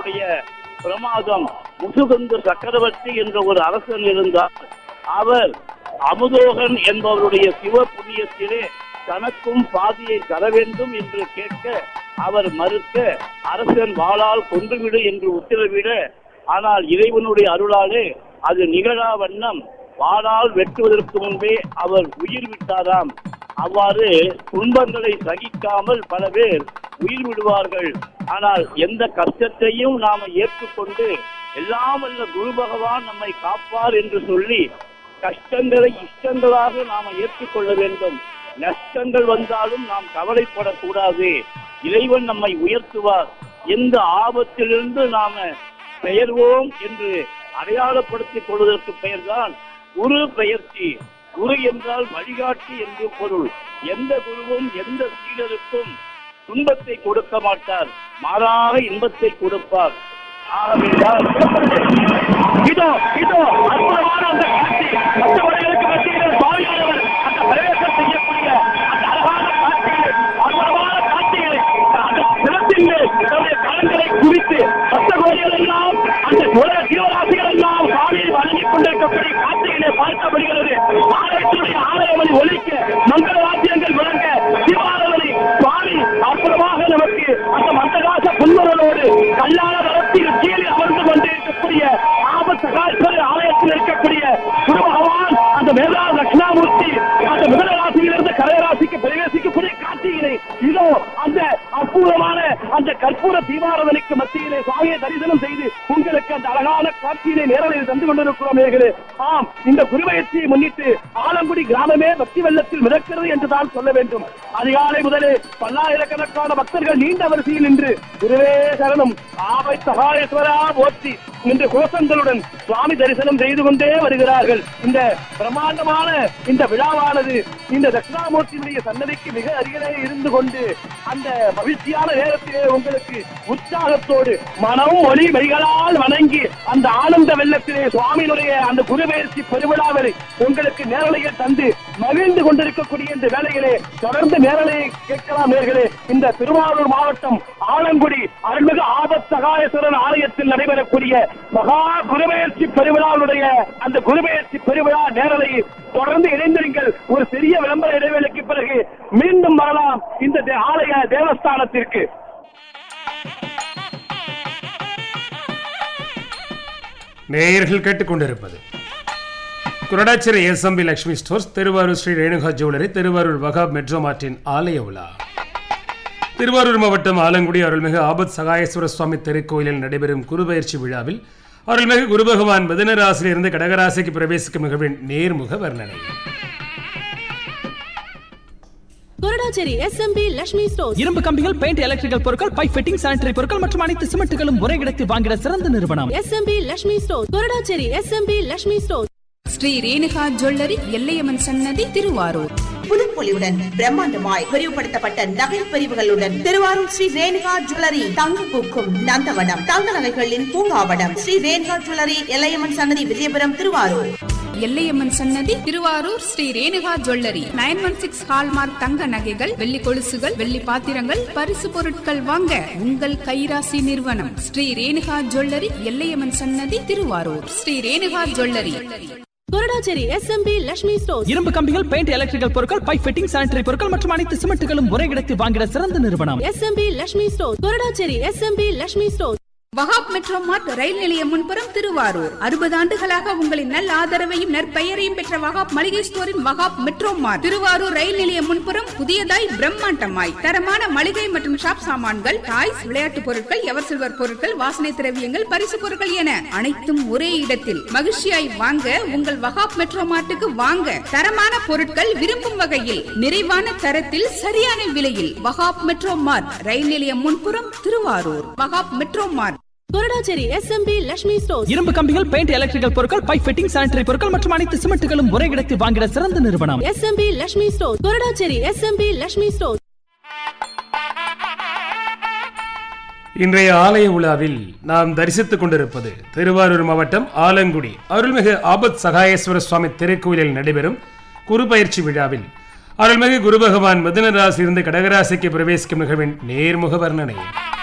அவருடைய பிரமாதம் முசுகுந்து சக்கரவர்த்தி என்ற ஒரு அரசன் இருந்தார் அவர் அமுதோகன் என்பவருடைய சிவ புண்ணியத்திலே தனக்கும் பாதியை தர வேண்டும் என்று கேட்க அவர் மறுக்க அரசன் வாளால் கொன்றுவிடு என்று உத்தரவிட ஆனால் இறைவனுடைய அருளாலே அது நிகழா வண்ணம் வாளால் வெட்டுவதற்கு முன்பே அவர் உயிர் விட்டாராம் அவ்வாறு துன்பங்களை சகிக்காமல் பல பேர் உயிர் விடுவார்கள் ஆனால் எந்த கஷ்டத்தையும் நாம ஏற்றுக்கொண்டு எல்லாம் வல்ல குரு பகவான் நம்மை காப்பார் என்று சொல்லி கஷ்டங்களை இஷ்டங்களாக நாம ஏற்றுக்கொள்ள வேண்டும் நஷ்டங்கள் வந்தாலும் நாம் கவலைப்படக்கூடாது இறைவன் நம்மை உயர்த்துவார் எந்த ஆபத்திலிருந்து நாம பெயர்வோம் என்று அடையாளப்படுத்திக் கொள்வதற்கு பெயர்தான் குரு பெயர்ச்சி குரு என்றால் வழிகாட்டி என்று பொருள் எந்த குருவும் எந்த சீடருக்கும் துன்பத்தை கொடுக்க மாட்டார் மாறாக இன்பத்தை கொடுப்பார் ஆகவேதான் இதோ இதோ அற்புதமான அந்த காட்சி மற்றவர்களுக்கு மத்தியிலே சுவாமியானவர் அந்த பிரவேசம் செய்யக்கூடிய அந்த அழகான காட்சிகளை அற்புதமான காட்சிகளை அந்த சிரத்தின் மேல் தன்னுடைய கரங்களை குவித்து பக்த கோடிகள் எல்லாம் அந்த உலக ஜீவராசிகள் எல்லாம் சுவாமியை வணங்கிக் கொண்டிருக்கக்கூடிய காட்சிகளை பார்க்கப்படுகிறது ஆலயத்தினுடைய ஆலயமணி ஒலிக்க மங்கள வாத்தியங்கள் விளங்க சிவாலமணி சுவாமி அற்புதமாக நமக்கு அந்த மந்தகாச புன்மரலோடு கல்லான தளத்தில் கீழே அமர்ந்து கொண்டிருக்கக்கூடிய ஆபத்தகாஸ்வர ஆலயத்தில் இருக்கக்கூடிய குரு பகவான் அந்த மேதா லட்சுணாமூர்த்தி அந்த மிதனராசியிலிருந்து கலைராசிக்கு பிரவேசிக்கக்கூடிய காட்சியினை இதோ அந்த அற்புதமான அந்த கற்பூர தீபாரதனைக்கு மத்தியிலே சுவாமியை தரிசனம் செய்து உங்களுக்கு அந்த அழகான காட்சியினை நேரலையில் தந்து கொண்டிருக்கிறோம் நேர்களே ஆம் இந்த குருவயற்சியை முன்னிட்டு ஆலங்குடி கிராமமே பக்தி வெள்ளத்தில் மிதக்கிறது என்றுதான் சொல்ல வேண்டும் அதிகாலை முதலே பல்லாயிரக்கணக்கான பக்தர்கள் நீண்ட வரிசையில் நின்று குருவே சரணம் ஆவை சகாயஸ்வரா போற்றி இன்று கோஷங்களுடன் சுவாமி தரிசனம் செய்து கொண்டே வருகிறார்கள் இந்த பிரம்மாண்டமான இந்த விழாவானது இந்த தட்சிணாமூர்த்தியுடைய சன்னதிக்கு மிக அருகிலே இருந்து கொண்டு அந்த மகிழ்ச்சியான நேரத்திலே உங்களுக்கு உற்சாகத்தோடு மனம் ஒளி மெய்களால் வணங்கி அந்த ஆனந்த வெள்ளத்திலே சுவாமியினுடைய அந்த குருபெயர்ச்சி பெருவிழாவை உங்களுக்கு நேரலையில் தந்து மகிழ்ந்து கொண்டிருக்கக்கூடிய இந்த வேளையிலே தொடர்ந்து நேரலையை கேட்கலாம் நேர்களே இந்த திருவாரூர் மாவட்டம் ஆலங்குடி அருள்மிகு ஆபத் சகாயேஸ்வரன் ஆலயத்தில் நடைபெறக்கூடிய மகா குருபெயர்ச்சி பெருவிழாவுடைய அந்த குருபெயர்ச்சி பெருவிழா நேரலையில் தொடர்ந்து இணைந்திருங்கள் ஒரு சிறிய விளம்பர இடைவேளைக்கு பிறகு மீண்டும் வரலாம் இந்த தே- ஆலய தேவஸ்தானத்திற்கு நேயர்கள் கேட்டுக்கொண்டிருப்பது Koradacheri SMB Lakshmi stores Thiruvarur Shri Renuka jewellery Thiruvarur Wahab metro mart ஆலய உலா திருவாரூர் மாவட்டம் ஆலங்குடி அருள்மிகு ஆபத் சகாயேஸ்வர சுவாமி திருக்கோயிலில் நடைபெறும் குருபெயர்ச்சி விழாவில் அருள்மிகு குரு பகவான் மிதனராசியிலிருந்து கடகராசிக்கு பிரவேசிக்கும் நிகழ்வின் நேர்முக வர்ணனை கொரடாச்சேரி எஸ்எம்பி லட்சுமி ஸ்டோர்ஸ் இரும்பு கம்பிகள் பெயிண்ட் எலக்ட்ரிக்கல் பொருட்கள் பைப் ஃபிட்டிங் சானிட்டரி பொருட்கள் மற்றும் அனைத்து சிமெண்ட்டுகளும் ஒரே இடத்தில் வாங்கிட சிறந்த நிறுவனம் SMB Lakshmi stores Koradacheri SMB Lakshmi stores Shri Renuka jewellery Ellaiyamman Sannathi Thiruvarur புதுப்பொலிவுடன் பிரம்மாண்டமாய் விரிவுபடுத்தப்பட்ட நகை பிரிவுகளுடன் திருவாரூர் ஸ்ரீ ரேணுகா ஜுவல்லரி தங்க பூக்கும் நந்தவனம் தங்க நகைகளின் பூங்காவனம் ஸ்ரீ ரேணுகா ஜுவல்லரி எல்லையம்மன் சன்னதி Vijayapuram Thiruvarur Ellaiyamman Sannathi Thiruvarur Shri Renuka jewellery nine one six hallmark தங்க நகைகள் வெள்ளி கொலுசுகள் வெள்ளி பாத்திரங்கள் பரிசு பொருட்கள் வாங்க உங்கள் கைராசி நிறுவனம் Sri Renuka jewellery Ellaiyamman Sannathi Thiruvarur Shri Renuka jewellery Koradacheri SMB Lakshmi stores இரும்பு கம்பிகள் பெயிண்ட் எலக்ட்ரிக்கல் பொருட்கள் பைப் ஃபிட்டிங் சானிட்டரி பொருட்கள் மற்றும் அனைத்து சிமெண்ட்டுகளும் ஒரே இடத்தில் வாங்கிட சிறந்த நிறுவனம் SMB Lakshmi stores Koradacheri SMB Lakshmi stores Wahab metro mart ரயில் நிலையம் முன்புறம் திருவாரூர் அறுபது ஆண்டுகளாக உங்களின் நல்ல ஆதரவையும் நற்பெயரையும் பெற்ற வகாப் மளிகை ஸ்டோரின் வகாப் மெட்ரோ மார்ட் திருவாரூர் ரயில் நிலையம் முன்புறம் புதியதாய் பிரம்மாண்டமாய் தரமான மளிகை மற்றும் ஷாப் சாமான்கள் டாய்ஸ் விளையாட்டு பொருட்கள் எவர் சில்வர் பொருட்கள் வாசனை திரவியங்கள் பரிசு பொருட்கள் என அனைத்தும் ஒரே இடத்தில் மகிழ்ச்சியாய் வாங்க உங்கள் வகாப் மெட்ரோ மார்ட்டுக்கு வாங்க தரமான பொருட்கள் விரும்பும் வகையில் நிறைவான தரத்தில் சரியான விலையில் வகாப் மெட்ரோ மார்ட் ரயில் நிலையம் முன்புறம் Thiruvarur Wahab metro mart Koradacheri SMB Lakshmi stores இரும்பு கம்பிகள் பெயிண்ட் எலக்ட்ரிக்கல் பொருட்கள் பைப் ஃபிட்டிங் சானிட்டரி பொருட்கள் மற்றும் அனைத்து சிமெண்ட்டுகளும் ஒரே இடத்தில் வாங்கிட சிறந்த நிறுவனம் SMB Lakshmi stores Koradacheri SMB Lakshmi stores இன்றைய ஆலய உலாவில் நாம் தரிசித்துக் கொண்டிருப்பது திருவாரூர் மாவட்டம் ஆலங்குடி அருள்மிகு ஆபத் சகாயேஸ்வர சுவாமி திருக்கோயிலில் நடைபெறும் குருபயிற்சி விழாவில் அருள்மிகு குரு பகவான் மிதுன ராசியிலிருந்து கடகராசிக்கு பிரவேசிக்கும் நிகழ்வின் நேர்முக வர்ணனை